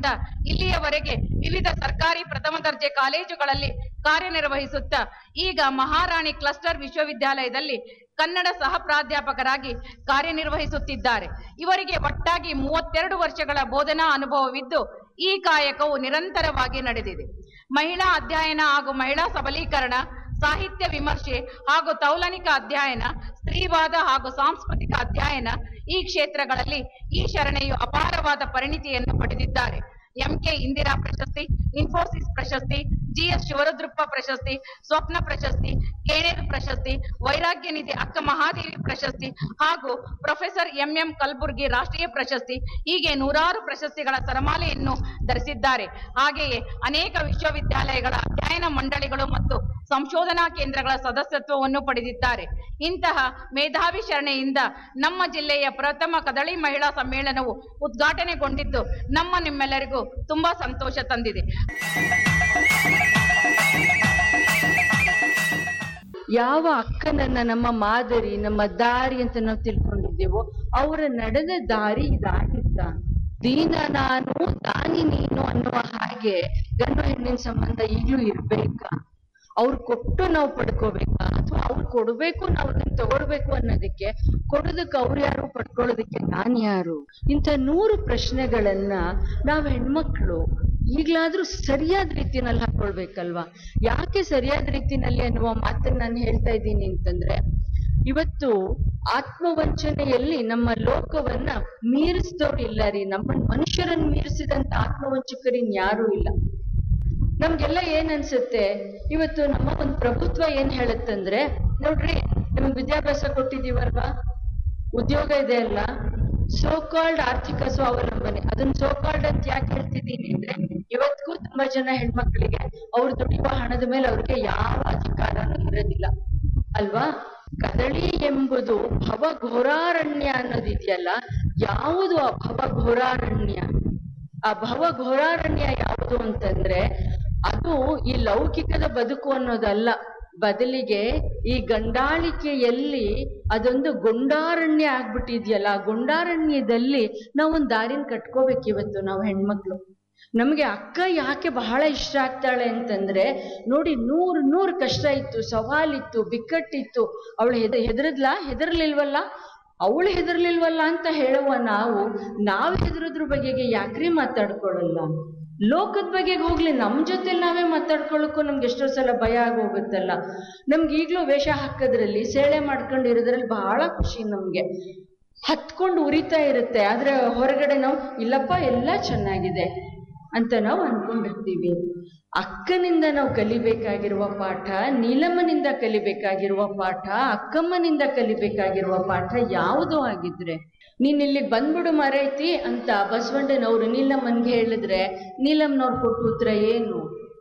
ಕಾಲದಿಂದ ಇಲ್ಲಿಯವರೆಗೆ ವಿವಿಧ ಸರ್ಕಾರಿ ಪ್ರಥಮ ದರ್ಜೆ ಕಾಲೇಜುಗಳಲ್ಲಿ ಕಾರ್ಯನಿರ್ವಹಿಸುತ್ತಾ ಈಗ ಮಹಾರಾಣಿ ಕ್ಲಸ್ಟರ್ ವಿಶ್ವವಿದ್ಯಾಲಯದಲ್ಲಿ ಕನ್ನಡ ಸಹ ಪ್ರಾಧ್ಯಾಪಕರಾಗಿ ಕಾರ್ಯನಿರ್ವಹಿಸುತ್ತಿದ್ದಾರೆ ಇವರಿಗೆ ಒಟ್ಟಾಗಿ ಮೂವತ್ತೆರಡು ವರ್ಷಗಳ ಬೋಧನಾ ಅನುಭವವಿದ್ದು ಈ ಕಾಯಕವು ನಿರಂತರವಾಗಿ ನಡೆದಿದೆ ಮಹಿಳಾ ಅಧ್ಯಯನ ಹಾಗೂ ಮಹಿಳಾ ಸಬಲೀಕರಣ ಸಾಹಿತ್ಯ ವಿಮರ್ಶೆ ಹಾಗೂ ತೌಲನಿಕ ಅಧ್ಯಯನ ಸ್ತ್ರೀವಾದ ಹಾಗೂ ಸಾಂಸ್ಕೃತಿಕ ಅಧ್ಯಯನ ಈ ಕ್ಷೇತ್ರಗಳಲ್ಲಿ ಈ ಶರಣೆಯು ಅಪಾರವಾದ ಪರಿಣಿತಿಯನ್ನು ಪಡೆದಿದ್ದಾರೆ ಎಂಕೆ ಇಂದಿರಾ ಪ್ರಶಸ್ತಿ ಇನ್ಫೋಸಿಸ್ ಪ್ರಶಸ್ತಿ ಜಿಎಸ್ ಶಿವರುದ್ರಪ್ಪ ಪ್ರಶಸ್ತಿ ಸ್ವಪ್ನ ಪ್ರಶಸ್ತಿ ಕೇಣೇರು ಪ್ರಶಸ್ತಿ ವೈರಾಗ್ಯ ನಿಧಿ ಅಕ್ಕ ಮಹಾದೇವಿ ಪ್ರಶಸ್ತಿ ಹಾಗೂ ಪ್ರೊಫೆಸರ್ ಎಂಎಂ ಕಲ್ಬುರ್ಗಿ ರಾಷ್ಟ್ರೀಯ ಪ್ರಶಸ್ತಿ ಹೀಗೆ ನೂರಾರು ಪ್ರಶಸ್ತಿಗಳ ಸರಮಾಲೆಯನ್ನು ಧರಿಸಿದ್ದಾರೆ ಹಾಗೆಯೇ ಅನೇಕ ವಿಶ್ವವಿದ್ಯಾಲಯಗಳ ಅಧ್ಯಯನ ಮಂಡಳಿಗಳು ಮತ್ತು ಸಂಶೋಧನಾ ಕೇಂದ್ರಗಳ ಸದಸ್ಯತ್ವವನ್ನು ಪಡೆದಿದ್ದಾರೆ ಇಂತಹ ಮೇಧಾವಿ ಶರಣೆಯಿಂದ ನಮ್ಮ ಜಿಲ್ಲೆಯ ಪ್ರಥಮ ಕದಳಿ ಮಹಿಳಾ ಸಮ್ಮೇಳನವು ಉದ್ಘಾಟನೆಗೊಂಡಿದ್ದು ನಮ್ಮ ನಿಮ್ಮೆಲ್ಲರಿಗೂ ತುಂಬಾ ಸಂತೋಷ ತಂದಿದೆ ಯಾವ ಅಕ್ಕನನ್ನ ನಮ್ಮ ಮಾದರಿ ನಮ್ಮ ದಾರಿ ಅಂತ ನಾವು ತಿಳ್ಕೊಂಡಿದ್ದೇವೋ ಅವರ ನಡೆದ ದಾರಿ ಇದಾಗಿತ್ತ ದೀನ ನಾನು ದಾನಿ ನೀನು ಅನ್ನುವ ಹಾಗೆ ಗಂಡು ಹೆಣ್ಣಿನ ಸಂಬಂಧ ಈಗ್ಲೂ ಇರ್ಬೇಕಾ ಅವ್ರು ಕೊಟ್ಟು ನಾವು ಪಡ್ಕೋಬೇಕಾ ಅಥವಾ ಅವ್ರು ಕೊಡ್ಬೇಕು ನಾವು ಅದನ್ನ ತಗೊಳ್ಬೇಕು ಅನ್ನೋದಕ್ಕೆ ಕೊಡೋದಕ್ಕೆ ಅವ್ರು ಯಾರು ಪಡ್ಕೊಳ್ಳೋದಕ್ಕೆ ನಾನ್ ಯಾರು ಇಂಥ ನೂರು ಪ್ರಶ್ನೆಗಳನ್ನ ನಾವ್ ಹೆಣ್ಮಕ್ಳು ಈಗ್ಲಾದ್ರೂ ಸರಿಯಾದ ರೀತಿನಲ್ಲಿ ಹಾಕೊಳ್ಬೇಕಲ್ವಾ ಯಾಕೆ ಸರಿಯಾದ ರೀತಿನಲ್ಲಿ ಅನ್ನುವ ಮಾತನ್ನ ನಾನು ಹೇಳ್ತಾ ಇದ್ದೀನಿ ಅಂತಂದ್ರೆ ಇವತ್ತು ಆತ್ಮವಂಚನೆಯಲ್ಲಿ ನಮ್ಮ ಲೋಕವನ್ನ ಮೀರಿಸಿದವ್ರು ಇಲ್ಲ ರೀ ನಮ್ಮ ಮನುಷ್ಯರನ್ನ ಮೀರಿಸಿದಂತ ಆತ್ಮವಂಚಕರಿನ್ ಯಾರೂ ಇಲ್ಲ ನಮ್ಗೆಲ್ಲ ಏನ್ ಅನ್ಸುತ್ತೆ ಇವತ್ತು ನಮ್ಮ ಒಂದು ಪ್ರಭುತ್ವ ಏನ್ ಹೇಳುತ್ತಂದ್ರೆ ನೋಡ್ರಿ ನಿಮ್ಗೆ ವಿದ್ಯಾಭ್ಯಾಸ ಕೊಟ್ಟಿದೀವಲ್ವಾ ಉದ್ಯೋಗ ಇದೆ ಅಲ್ಲ ಸೋ ಕಾಲ್ಡ್ ಆರ್ಥಿಕ ಸ್ವಾವಲಂಬನೆ ಅದನ್ನ ಸೋ ಕಾಲ್ಡ್ ಅಂತ ಯಾಕೆ ಹೇಳ್ತಿದ್ದೀನಿ ಅಂದ್ರೆ ಇವತ್ತಿಗೂ ತುಂಬಾ ಜನ ಹೆಣ್ಮಕ್ಳಿಗೆ ಅವ್ರು ದುಡಿಯುವ ಹಣದ ಮೇಲೆ ಅವ್ರಿಗೆ ಯಾವ ಅಧಿಕಾರನೂ ಇರೋದಿಲ್ಲ ಅಲ್ವಾ ಕದಳಿ ಎಂಬುದು ಭವಘೋರಾರಣ್ಯ ಅನ್ನೋದಿದೆಯಲ್ಲ ಯಾವುದು ಆ ಭವಘೋರಾರಣ್ಯ ಆ ಭವಘೋರಾರಣ್ಯ ಯಾವುದು ಅಂತಂದ್ರೆ ಅದು ಈ ಲೌಕಿಕದ ಬದುಕು ಅನ್ನೋದಲ್ಲ ಬದಲಿಗೆ ಈ ಗಂಡಾಳಿಕೆಯಲ್ಲಿ ಅದೊಂದು ಗುಂಡಾರಣ್ಯ ಆಗ್ಬಿಟ್ಟಿದ್ಯಲ್ಲ ಆ ಗುಂಡಾರಣ್ಯದಲ್ಲಿ ನಾವು ಒಂದು ದಾರಿನ ಕಟ್ಕೋಬೇಕು ಇವತ್ತು ನಾವು ಹೆಣ್ಮಕ್ಳು ನಮಗೆ ಅಕ್ಕ ಯಾಕೆ ಬಹಳ ಇಷ್ಟ ಆಗ್ತಾಳೆ ಅಂತಂದ್ರೆ ನೋಡಿ ನೂರ್ ನೂರ್ ಕಷ್ಟ ಇತ್ತು ಸವಾಲಿತ್ತು ಬಿಕ್ಕಟ್ಟಿತ್ತು ಅವಳು ಹೆದ ಹೆದರದ್ಲಾ ಹೆದರ್ಲಿಲ್ವಲ್ಲ ಅವಳು ಹೆದರ್ಲಿಲ್ವಲ್ಲ ಅಂತ ಹೇಳುವ ನಾವು ನಾವ್ ಹೆದರೋದ್ರ ಬಗೆಗೆ ಯಾಕ್ರಿ ಮಾತಾಡ್ಕೊಳಲ್ಲ ಲೋಕದ ಬಗೆಗೆ ಹೋಗ್ಲಿ ನಮ್ ಜೊತೆಲಿ ನಾವೇ ಮಾತಾಡ್ಕೊಳ್ಳೋಕ್ಕೂ ನಮ್ಗೆ ಎಷ್ಟೋ ಸಲ ಭಯ ಆಗೋಗುತ್ತಲ್ಲ ನಮ್ಗೆ ಈಗ್ಲೂ ವೇಷ ಹಾಕೋದ್ರಲ್ಲಿ ಸೇಳೆ ಮಾಡ್ಕೊಂಡು ಇರೋದ್ರಲ್ಲಿ ಬಹಳ ಖುಷಿ ನಮ್ಗೆ ಹತ್ಕೊಂಡು ಉರಿತಾ ಇರುತ್ತೆ ಆದ್ರೆ ಹೊರಗಡೆ ನಾವು ಇಲ್ಲಪ್ಪ ಎಲ್ಲ ಚೆನ್ನಾಗಿದೆ ಅಂತ ನಾವು ಅನ್ಕೊಂಡಿರ್ತೀವಿ ಅಕ್ಕನಿಂದ ನಾವು ಕಲಿಬೇಕಾಗಿರುವ ಪಾಠ ನೀಲಮ್ಮನಿಂದ ಕಲಿಬೇಕಾಗಿರುವ ಪಾಠ ಅಕ್ಕಮ್ಮನಿಂದ ಕಲಿಬೇಕಾಗಿರುವ ಪಾಠ ಯಾವುದು ಆಗಿದ್ರೆ ನೀನ್ ಇಲ್ಲಿಗೆ ಬಂದ್ಬಿಡು ಮರೈತಿ ಅಂತ ಬಸವಣ್ಣನವರು ನೀಲಮ್ಮನ್ಗೆ ಹೇಳಿದ್ರೆ ನೀಲಮ್ಮನವ್ರು ಕೊಟ್ಟು ಉತ್ತರ ಏನು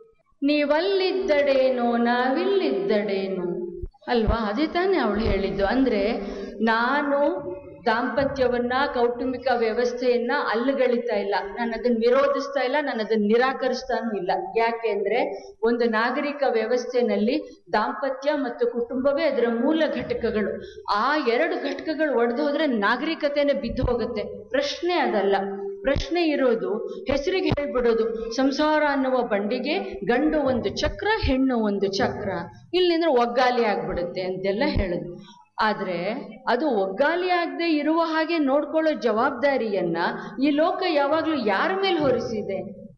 ನೀವಲ್ಲಿದ್ದಡೇನೋ ನಾವಿಲ್ಲಿದ್ದಡೇನೋ ಅಲ್ವಾ ಅದೇ ತಾನೇ ಅವಳು ಹೇಳಿದ್ದು ಅಂದ್ರೆ ನಾನು ದಾಂಪತ್ಯವನ್ನ ಕೌಟುಂಬಿಕ ವ್ಯವಸ್ಥೆಯನ್ನ ಅಲ್ಲಗಳಿತಾ ಇಲ್ಲ ನಾನು ಅದನ್ನ ವಿರೋಧಿಸ್ತಾ ಇಲ್ಲ ನಾನು ಅದನ್ನ ನಿರಾಕರಿಸ್ತಾನೂ ಇಲ್ಲ ಯಾಕೆ ಅಂದ್ರೆ ಒಂದು ನಾಗರಿಕ ವ್ಯವಸ್ಥೆನಲ್ಲಿ ದಾಂಪತ್ಯ ಮತ್ತು ಕುಟುಂಬವೇ ಅದರ ಮೂಲ ಘಟಕಗಳು ಆ ಎರಡು ಘಟಕಗಳು ಒಡೆದು ಹೋದ್ರೆ ನಾಗರಿಕತೆನೇ ಬಿದ್ದು ಹೋಗುತ್ತೆ ಪ್ರಶ್ನೆ ಅದಲ್ಲ ಪ್ರಶ್ನೆ ಇರೋದು ಹೆಸರಿಗೆ ಹೇಳ್ಬಿಡೋದು ಸಂಸಾರ ಅನ್ನುವ ಬಂಡಿಗೆ ಗಂಡು ಒಂದು ಚಕ್ರ ಹೆಣ್ಣು ಒಂದು ಚಕ್ರ ಇಲ್ಲಿಂದ್ರೆ ಒಗ್ಗಾಲಿ ಆಗ್ಬಿಡುತ್ತೆ ಅಂತೆಲ್ಲ ಹೇಳುದು ಆದ್ರೆ ಅದು ಒಗ್ಗಾಲಿ ಆಗದೆ ಇರುವ ಹಾಗೆ ನೋಡ್ಕೊಳ್ಳೋ ಜವಾಬ್ದಾರಿಯನ್ನ ಈ ಲೋಕ ಯಾವಾಗ್ಲೂ ಯಾರ ಮೇಲೆ ಹೊರಿಸಿದೆ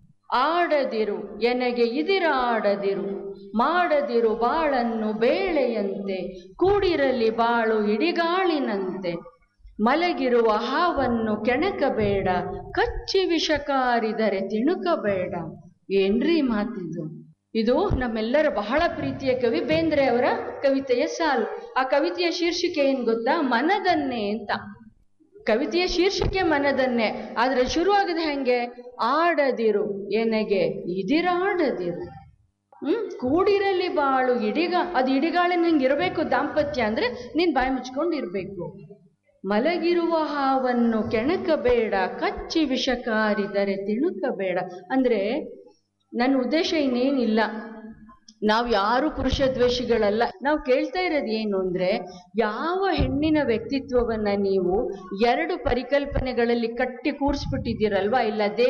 ಆಡದಿರು ಎನಗೆ ಇದಿರ ಆಡದಿರು ಮಾಡದಿರು ಬಾಳನ್ನು ಬೇಳೆಯಂತೆ ಕೂಡಿರಲಿ ಬಾಳು ಇಡಿಗಾಳಿನಂತೆ ಮಲಗಿರುವ ಹಾವನ್ನು ಕೆಣಕಬೇಡ ಕಚ್ಚಿ ವಿಷಕಾರಿದರೆ ತಿಣುಕಬೇಡ ಏನ್ರಿ ಮಾತಿದು ಇದು ನಮ್ಮೆಲ್ಲರ ಬಹಳ ಪ್ರೀತಿಯ ಕವಿ ಬೇಂದ್ರೆ ಅವರ ಕವಿತೆಯ ಸಾಲು ಆ ಕವಿತೆಯ ಶೀರ್ಷಿಕೆ ಏನ್ ಗೊತ್ತಾ ಮನದನ್ನೇ ಅಂತ ಕವಿತೆಯ ಶೀರ್ಷಿಕೆ ಮನದನ್ನೇ ಆದ್ರೆ ಶುರುವಾಗದ ಹೆಂಗೆ ಆಡದಿರು ಎನಗೆ ಇದಿರಾಡದಿರು ಹ್ಮ್ ಕೂಡಿರಲಿ ಬಾಳು ಇಡಿಗ ಅದು ಇಡಿಗಾಳಿನ ಹಂಗೆ ಇರಬೇಕು ದಾಂಪತ್ಯ ಅಂದ್ರೆ ನೀನ್ ಬಾಯಿ ಮುಚ್ಕೊಂಡು ಇರ್ಬೇಕು ಮಲಗಿರುವ ಹಾವನ್ನು ಕೆಣಕಬೇಡ ಕಚ್ಚಿ ವಿಷಕಾರಿದರೆ ತಿಣುಕಬೇಡ ಅಂದ್ರೆ ನನ್ನ ಉದ್ದೇಶ ಇನ್ನೇನಿಲ್ಲ ನಾವು ಯಾರು ಪುರುಷ ದ್ವೇಷಿಗಳಲ್ಲ ನಾವು ಕೇಳ್ತಾ ಇರೋದು ಏನು ಅಂದ್ರೆ ಯಾವ ಹೆಣ್ಣಿನ ವ್ಯಕ್ತಿತ್ವವನ್ನ ನೀವು ಎರಡು ಪರಿಕಲ್ಪನೆಗಳಲ್ಲಿ ಕಟ್ಟಿ ಕೂರಿಸ್ಬಿಟ್ಟಿದ್ದೀರಲ್ವಾ ಇಲ್ಲ